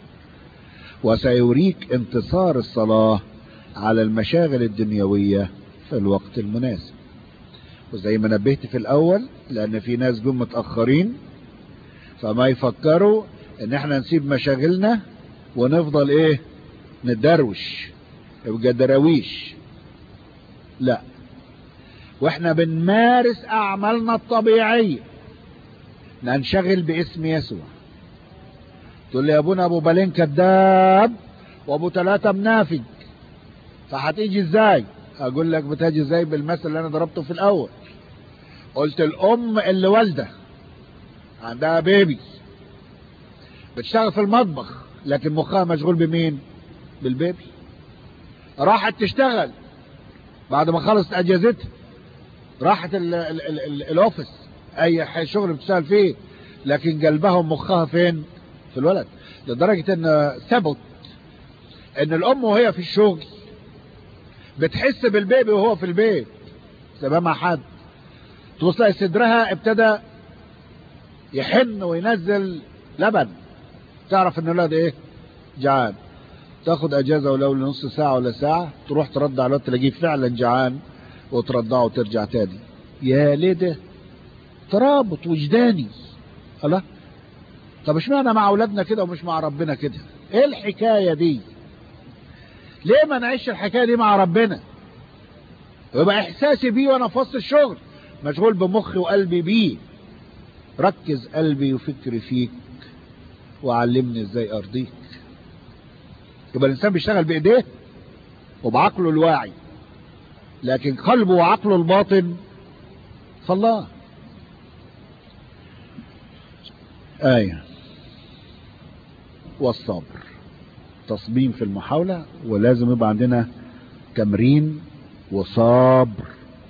وسيريك انتصار الصلاة على المشاغل الدنيوية في الوقت المناسب وزي ما نبهت في الأول لأن في ناس جم متأخرين فما يفكروا ان احنا نسيب مشاغلنا ونفضل ايه ندروش يبقى دراويش لا واحنا بنمارس اعمالنا الطبيعية ننشغل باسم يسوع تقول لي يا ابونا ابو بالين كذاب وابو ثلاثة منافق فهتيجي ازاي اقول لك بتجي ازاي بالمثل اللي انا ضربته في الاول قلت الام اللي والده عندها بيبي بتشتغل في المطبخ لكن مخها مشغول بمين بالبيبي راحت تشتغل بعد ما خلصت اجازتها راحت ال ال ال ال الاوفيس اي شغل بتشتغل فيه لكن قلبها ومخها فين في الولد لدرجة ان ثبت ان الام وهي في الشغل بتحس بالبيبي وهو في البيت سبب مع حد توصل صدرها ابتدى يحن وينزل لبن تعرف ان الولد ايه جعان تاخد اجازة ولو لنص ساعة ولا ساعة تروح ترضع الولد تلاقيه فعلا جعان وترضعه وترجع تاني يا ليه ده ترابط وجداني الله طب اشمعنى مع اولادنا كده ومش مع ربنا كده ايه الحكاية دي ليه ما نعيش الحكاية دي مع ربنا ويبقى احساسي بيه وانا في وسط الشغل مشغول بمخي وقلبي بيه ركز قلبي وفكري فيك وعلمني ازاي ارضيك يبقى الانسان بيشتغل بايديه وبعقله الواعي لكن قلبه وعقله الباطن فالله آية والصبر تصميم في المحاولة ولازم يبقى عندنا تمرين وصبر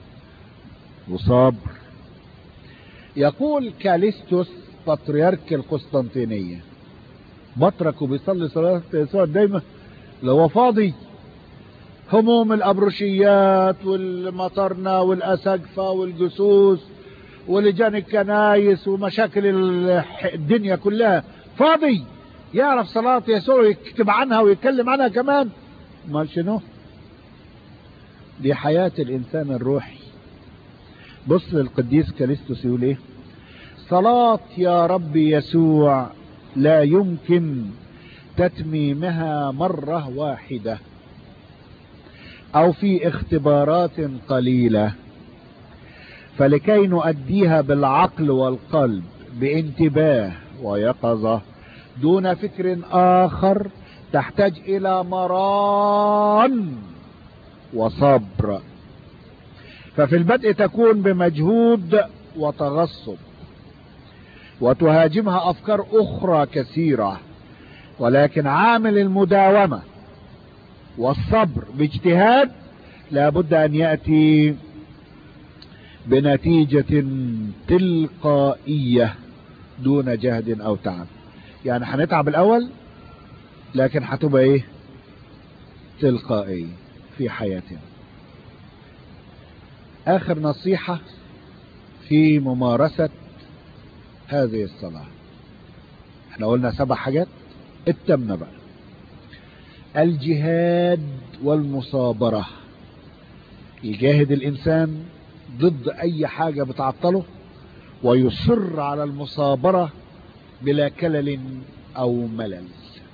وصبر يقول كاليستوس بطريرك القسطنطينية بطرك وبيصلي صلاة يسوع دايما لو هو فاضي هموم الأبرشيات والمطرنة والأسقفة والجسوس ولجان الكنايس ومشاكل الدنيا كلها فاضي يعرف صلاة يسوع ويكتب عنها ويتكلم عنها كمان ما شنو دي حياة الإنسان الروحي بص للقديس كاليستوس يقول ايه صلاة يا رب يسوع لا يمكن تتميمها مرة واحدة او في اختبارات قليلة فلكي نؤديها بالعقل والقلب بانتباه ويقظة دون فكر اخر تحتاج الى مران وصبر ففي البدء تكون بمجهود وتغصب وتهاجمها افكار اخرى كثيرة ولكن عامل المداومة والصبر باجتهاد لابد ان يأتي بنتيجة تلقائية دون جهد او تعب يعني هنتعب الاول لكن هتبقى ايه تلقائي في حياتنا اخر نصيحة في ممارسة هذه الصلاة احنا قلنا سبع حاجات التمنى بقى الجهاد والمصابرة يجاهد الانسان ضد اي حاجة بتعطله ويصر على المصابرة بلا كلل او ملل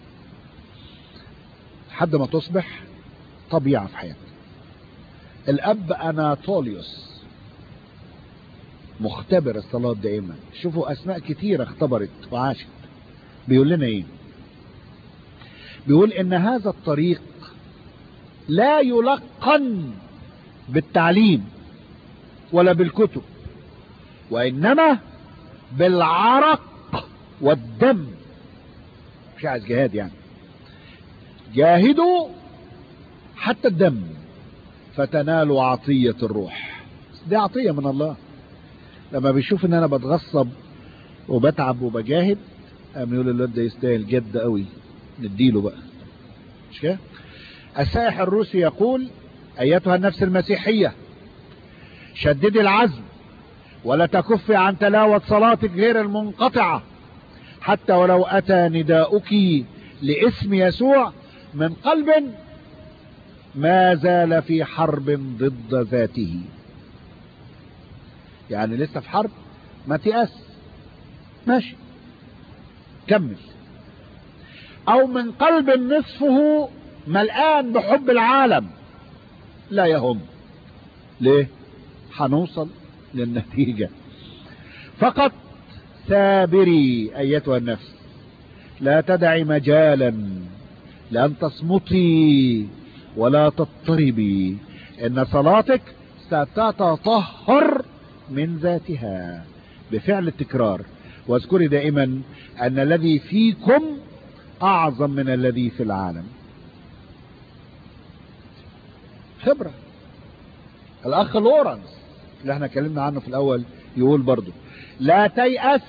لحد ما تصبح طبيعة في حياتك الاب اناتوليوس مختبر الصلاة دائما شوفوا أسماء كتيرة اختبرت وعاشت بيقول لنا ايه بيقول ان هذا الطريق لا يلقن بالتعليم ولا بالكتب وانما بالعرق والدم مش عايز جهاد يعني جاهدوا حتى الدم فتنالوا عطية الروح دي عطية من الله لما بيشوف ان انا بتغصب وبتعب وبجاهد قام يقول الواد ده يستاهل جد قوي نديله بقى مش كده السائح الروسي يقول ايتها النفس المسيحية شددي العزم ولا تكفي عن تلاوة صلاتك غير المنقطعة حتى ولو اتى نداؤك لاسم يسوع من قلب ما زال في حرب ضد ذاته يعني لسه في حرب ما تيأس ماشي كمل او من قلب نصفه ملآن بحب العالم لا يهم ليه هنوصل للنتيجة فقط ثابري ايتها النفس لا تدعي مجالا لان تصمتي ولا تضطربي ان صلاتك ستتطهر من ذاتها بفعل التكرار واذكري دائما ان الذي فيكم اعظم من الذي في العالم خبرة الاخ لورنس اللي احنا اتكلمنا عنه في الاول يقول برضو لا تيأس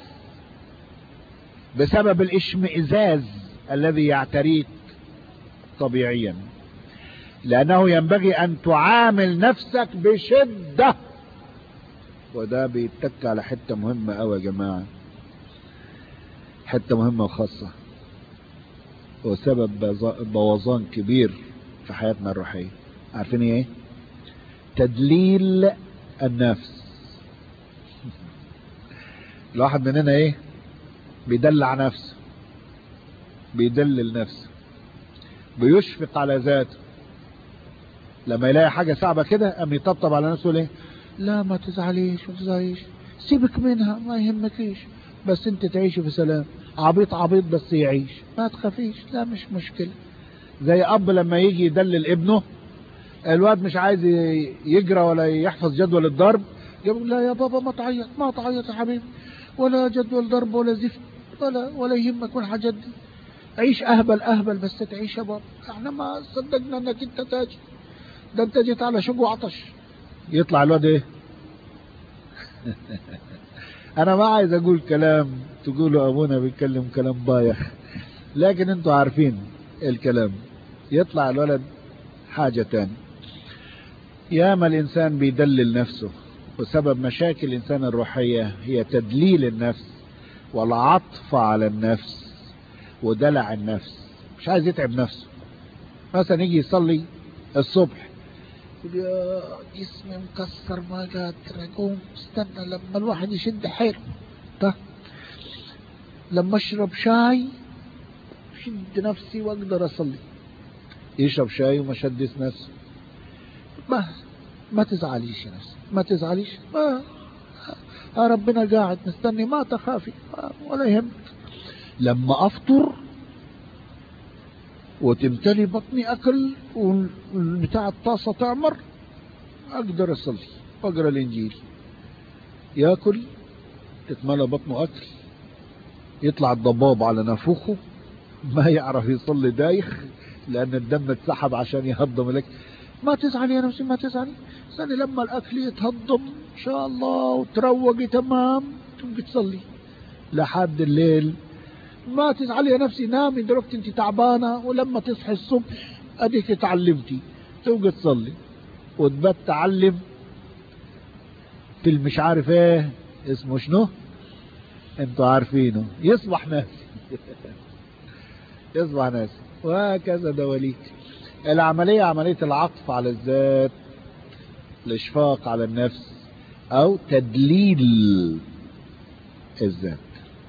بسبب الاشمئزاز الذي يعتريك طبيعيا لانه ينبغي ان تعامل نفسك بشدة وده بيتك على حتة مهمة قوي يا جماعة حتة مهمة وخاصة وسبب بوظان كبير في حياتنا الروحية عارفين ايه تدليل النفس الواحد مننا ايه بيدلع نفسه بيدلل نفسه بيشفق على ذاته لما يلاقي حاجة صعبة كده قام يطبطب على نفسه ليه لا ما تزعليش ما تزعليش سيبك منها ما يهمكيش بس انت تعيشي في سلام عبيط عبيط بس يعيش ما تخافيش لا مش مشكلة زي اب لما يجي يدلل ابنه الواد مش عايز يجرى ولا يحفظ جدول الضرب يقول لا يا بابا ما تعيط ما تعيط يا حبيبي ولا جدول ضرب ولا زفت ولا ولا يهمك من الحاجات دي عيش اهبل اهبل بس تعيش يا بابا احنا ما صدقنا انك انت تاجي ده انت جيت على شوق وعطش يطلع الواد ايه انا ما عايز اقول كلام تقولوا ابونا بيتكلم كلام بايخ لكن انتوا عارفين الكلام يطلع الولد حاجة تاني ياما الانسان بيدلل نفسه وسبب مشاكل الانسان الروحية هي تدليل النفس والعطف على النفس ودلع النفس مش عايز يتعب نفسه مثلا يجي يصلي الصبح يقول يا جسمي مكسر ما قادر اقوم استنى لما الواحد يشد حيله ده لما اشرب شاي شد نفسي واقدر اصلي يشرب شاي وما شدش نفسه ما ما تزعليش يا نفسي ما تزعليش ما آه ربنا قاعد مستني ما تخافي ولا يهمك لما افطر وتمتلي بطني اكل وبتاع الطاسة تعمر اقدر اصلي واقرا الانجيل ياكل تتملى بطنه اكل يطلع الضباب على نافوخه ما يعرف يصلي دايخ لان الدم اتسحب عشان يهضم الاكل ما تزعلي يا نفسي ما تزعلي استني لما الاكل يتهضم ان شاء الله وتروقي تمام تبقي تصلي لحد الليل ما تزعلي يا نفسي نامي دلوقتي انت تعبانه ولما تصحي الصبح اديك تعلمتي تبقى تصلي وتبات تعلم في مش عارف ايه اسمه شنو انتوا عارفينه يصبح ناسي يصبح ناسي وهكذا دواليك العملية عملية العطف على الذات الاشفاق على النفس او تدليل الذات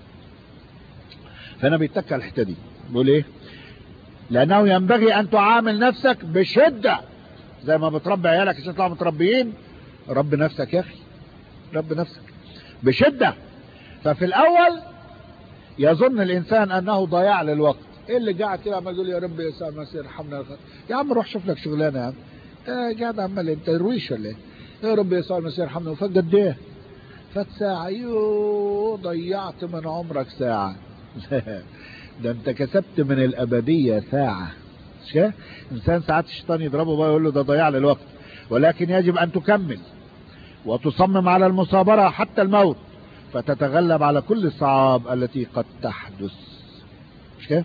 فانا بيتك على الحته دي بيقول ايه لانه ينبغي ان تعامل نفسك بشده زي ما بتربي عيالك عشان يطلعوا متربيين رب نفسك يا اخي رب نفسك بشدة ففي الاول يظن الانسان انه ضياع للوقت ايه اللي قاعد كده عمال يقول يا رب يا يسوع المسيح ارحمنا يا عم روح شوف لك شغلانه يا عم آه قاعد عمال انت رويش ولا ايه يا رب يا يسوع المسيح ارحمنا وفات قد ايه فات ساعه يو ضيعت من عمرك ساعه ده انت كسبت من الابديه ساعه مش كده انسان ساعات الشيطان يضربه بقى يقول له ده ضياع للوقت ولكن يجب ان تكمل وتصمم على المصابره حتى الموت فتتغلب على كل الصعاب التي قد تحدث مش كده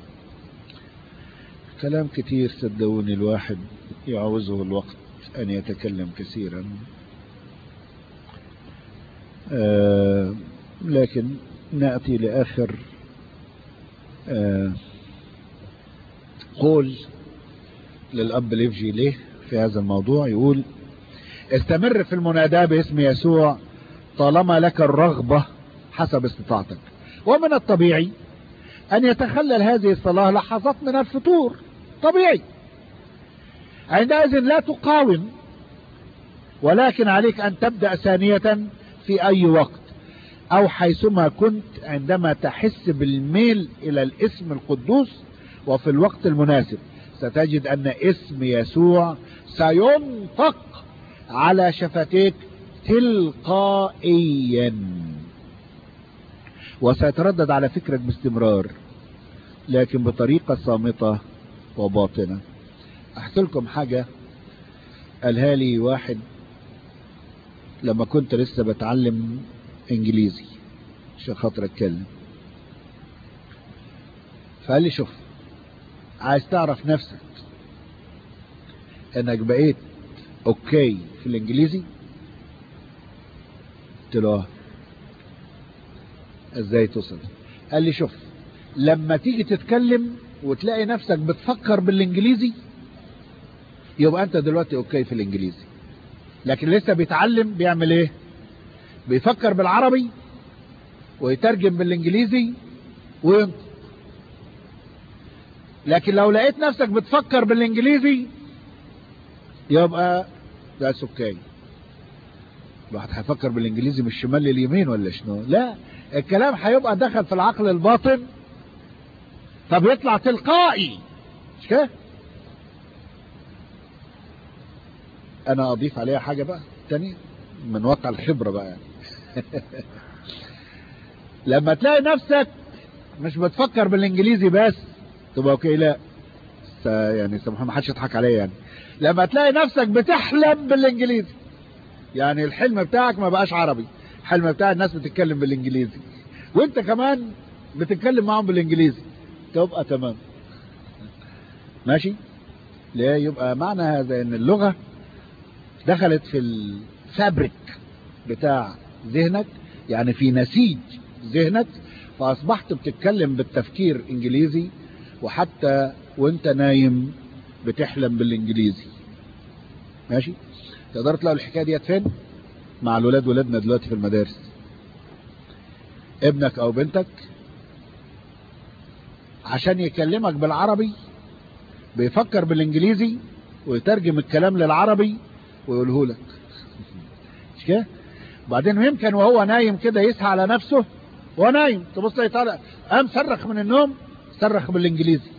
كلام كتير صدقوني الواحد يعوزه الوقت ان يتكلم كثيرا آه لكن نأتي لآخر آه قول للأب ليفجي ليه في هذا الموضوع يقول استمر في المناداة باسم يسوع طالما لك الرغبة حسب استطاعتك ومن الطبيعي أن يتخلل هذه الصلاة لحظات من الفطور طبيعي عندئذ لا تقاوم ولكن عليك أن تبدأ ثانية في أي وقت أو حيثما كنت عندما تحس بالميل إلى الاسم القدوس وفي الوقت المناسب ستجد أن اسم يسوع سينطق على شفتيك تلقائيا وسيتردد على فكرك باستمرار لكن بطريقة صامتة وباطنة احكي لكم حاجة قالها لي واحد لما كنت لسه بتعلم انجليزي عشان خاطر اتكلم فقال لي شوف عايز تعرف نفسك انك بقيت اوكي في الانجليزي قلت له ازاي توصل قال لي شوف لما تيجي تتكلم وتلاقي نفسك بتفكر بالانجليزي يبقى انت دلوقتي اوكي في الانجليزي لكن لسه بيتعلم بيعمل ايه بيفكر بالعربي ويترجم بالانجليزي وينطق لكن لو لقيت نفسك بتفكر بالانجليزي يبقى ده اوكي الواحد هيفكر بالانجليزي من الشمال لليمين ولا شنو لا الكلام هيبقى دخل في العقل الباطن فبيطلع تلقائي مش كده انا اضيف عليها حاجة بقى تاني من واقع الخبرة بقى يعني لما تلاقي نفسك مش بتفكر بالانجليزي بس تبقى اوكي لا يعني سامحوني ما حدش يضحك عليا يعني لما تلاقي نفسك بتحلم بالانجليزي يعني الحلم بتاعك ما بقاش عربي الحلم بتاع الناس بتتكلم بالانجليزي وانت كمان بتتكلم معهم بالانجليزي تبقى تمام ماشي لا يبقى معنى هذا ان اللغة دخلت في الفابريك بتاع ذهنك يعني في نسيج ذهنك فاصبحت بتتكلم بالتفكير انجليزي وحتى وانت نايم بتحلم بالانجليزي ماشي تقدر تلاقوا الحكايه ديت فين مع الولاد ولادنا دلوقتي في المدارس ابنك او بنتك عشان يكلمك بالعربي بيفكر بالانجليزي ويترجم الكلام للعربي ويقوله لك مش كده بعدين يمكن وهو نايم كده يسعى على نفسه وهو نايم تبص تلاقي طالع قام صرخ من النوم صرخ بالانجليزي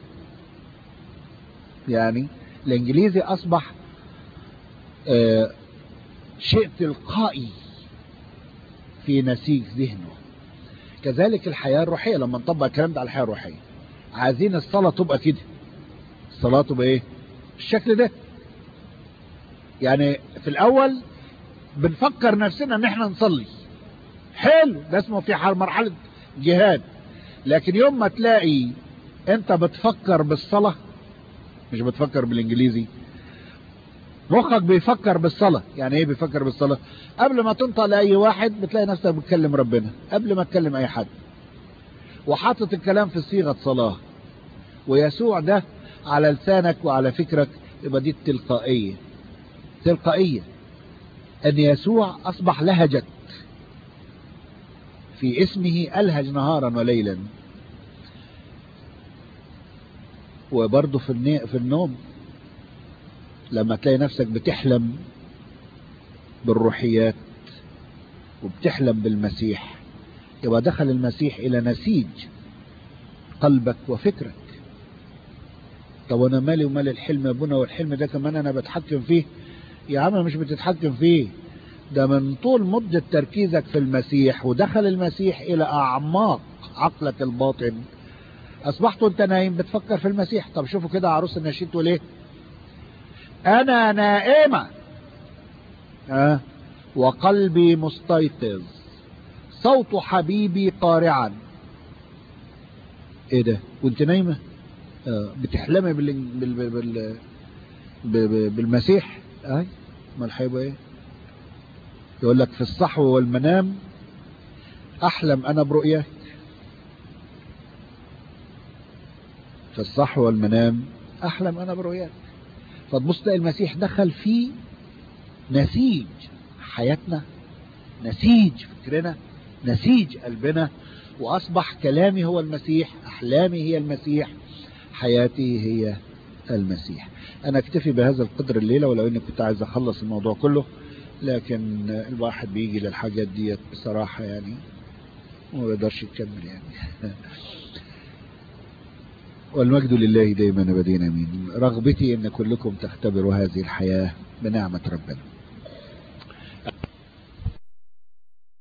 يعني الانجليزي اصبح آه شيء تلقائي في نسيج ذهنه كذلك الحياة الروحية لما نطبق الكلام ده على الحياة الروحية عايزين الصلاة تبقى كده الصلاة تبقى ايه بالشكل ده يعني في الاول بنفكر نفسنا ان احنا نصلي حلو ده اسمه في مرحلة جهاد لكن يوم ما تلاقي انت بتفكر بالصلاة مش بتفكر بالانجليزي مخك بيفكر بالصلاة يعني ايه بيفكر بالصلاة قبل ما تنطق لأي واحد بتلاقي نفسك بتكلم ربنا قبل ما تكلم اي حد وحاطط الكلام في صيغة صلاة ويسوع ده على لسانك وعلى فكرك يبقى دي التلقائية تلقائية ان يسوع اصبح لهجك في اسمه ألهج نهارا وليلا وبرضه في, في النوم لما تلاقي نفسك بتحلم بالروحيات وبتحلم بالمسيح يبقى دخل المسيح الى نسيج قلبك وفكرك طب انا مالي ومال الحلم يا ابونا والحلم ده كمان انا بتحكم فيه يا عم مش بتتحكم فيه ده من طول مدة تركيزك في المسيح ودخل المسيح الى اعماق عقلك الباطن اصبحت انت نايم بتفكر في المسيح طب شوفوا كده عروس النشيد تقول ايه انا نائمة أه؟ وقلبي مستيقظ صوت حبيبي قارعا ايه ده وانت نايمة آه بتحلمي بال... بال... بال... بال... بال... بالمسيح اي امال هيبقى ايه يقول لك في الصحو والمنام احلم انا برؤياك في الصحو والمنام احلم انا برؤياك فتبص تلاقي المسيح دخل في نسيج حياتنا نسيج فكرنا نسيج قلبنا واصبح كلامي هو المسيح احلامي هي المسيح حياتي هي المسيح انا اكتفي بهذا القدر الليلة ولو اني كنت عايز اخلص الموضوع كله لكن الواحد بيجي للحاجات ديت بصراحة يعني وما بيقدرش يكمل يعني والمجد لله دائما ابدا امين رغبتي ان كلكم تختبروا هذه الحياة بنعمة ربنا